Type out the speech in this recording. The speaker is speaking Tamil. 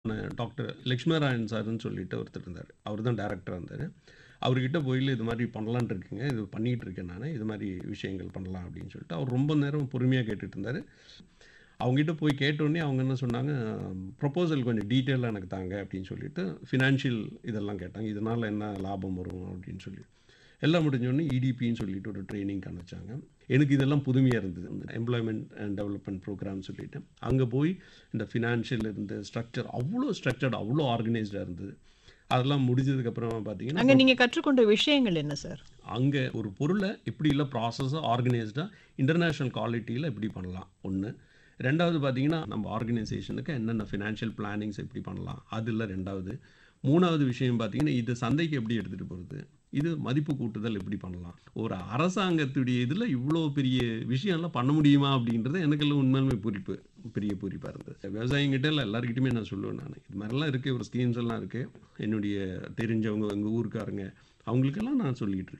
டாக்டர் லக்ஷ்மணராயன் சார்ன்னு சொல்லிட்டு ஒருத்தர் இருந்தார் அவர் தான் டேரக்டராக இருந்தார் அவர்கிட்ட போயில் இது மாதிரி பண்ணலான்ட்டு இருக்குங்க இது பண்ணிகிட்டு இருக்கேன் நான் இது மாதிரி விஷயங்கள் பண்ணலாம் அப்படின்னு சொல்லிட்டு அவர் ரொம்ப நேரம் பொறுமையாக கேட்டுட்டு இருந்தார் அவங்ககிட்ட போய் கேட்டோடனே அவங்க என்ன சொன்னாங்க ப்ரொப்போசல் கொஞ்சம் டீட்டெயிலாக எனக்கு தாங்க அப்படின்னு சொல்லிட்டு ஃபினான்ஷியல் இதெல்லாம் கேட்டாங்க இதனால் என்ன லாபம் வரும் அப்படின்னு சொல்லி எல்லாம் முடிஞ்சோடனே இடிபின்னு சொல்லிட்டு ஒரு ட்ரைனிங் அனுப்பிச்சாங்க எனக்கு இதெல்லாம் புதுமையாக இருந்தது எம்ப்ளாய்மெண்ட் அண்ட் டெவலப்மெண்ட் ப்ரோக்ராம் சொல்லிட்டு அங்கே போய் இந்த ஃபினான்ஷியல் இருந்த ஸ்ட்ரக்சர் அவ்வளோ ஸ்ட்ரக்சர்ட் அவ்வளோ ஆர்கனைஸ்டாக இருந்தது அதெல்லாம் முடிஞ்சதுக்கப்புறமா பார்த்தீங்கன்னா அங்க நீங்க கற்றுக்கொண்ட விஷயங்கள் என்ன சார் அங்கே ஒரு பொருளை எப்படி இல்லை ப்ராசஸாக ஆர்கனைஸ்டாக இன்டர்நேஷ்னல் குவாலிட்டியில் எப்படி பண்ணலாம் ஒன்று ரெண்டாவது பார்த்தீங்கன்னா நம்ம ஆர்கனைசேஷனுக்கு என்னென்ன ஃபினான்ஷியல் பிளானிங்ஸ் எப்படி பண்ணலாம் அதில் ரெண்டாவது மூணாவது விஷயம் பார்த்தீங்கன்னா இது சந்தைக்கு எப்படி எடுத்துகிட்டு போகிறது இது மதிப்பு கூட்டுதல் எப்படி பண்ணலாம் ஒரு அரசாங்கத்துடைய இதில் இவ்வளோ பெரிய விஷயம்லாம் பண்ண முடியுமா அப்படின்றது எனக்கெல்லாம் உண்மையுமே பூரிப்பு பெரிய பூரிப்பாக இருந்தது விவசாயிங்கிட்ட இல்லை எல்லாருக்கிட்டையுமே நான் சொல்லுவேன் நான் இது மாதிரிலாம் இருக்குது ஒரு ஸ்கீம்ஸ் எல்லாம் இருக்குது என்னுடைய தெரிஞ்சவங்க எங்கள் ஊருக்காரங்க அவங்களுக்கெல்லாம் நான் சொல்லிக்கிட்டு இருக்கேன்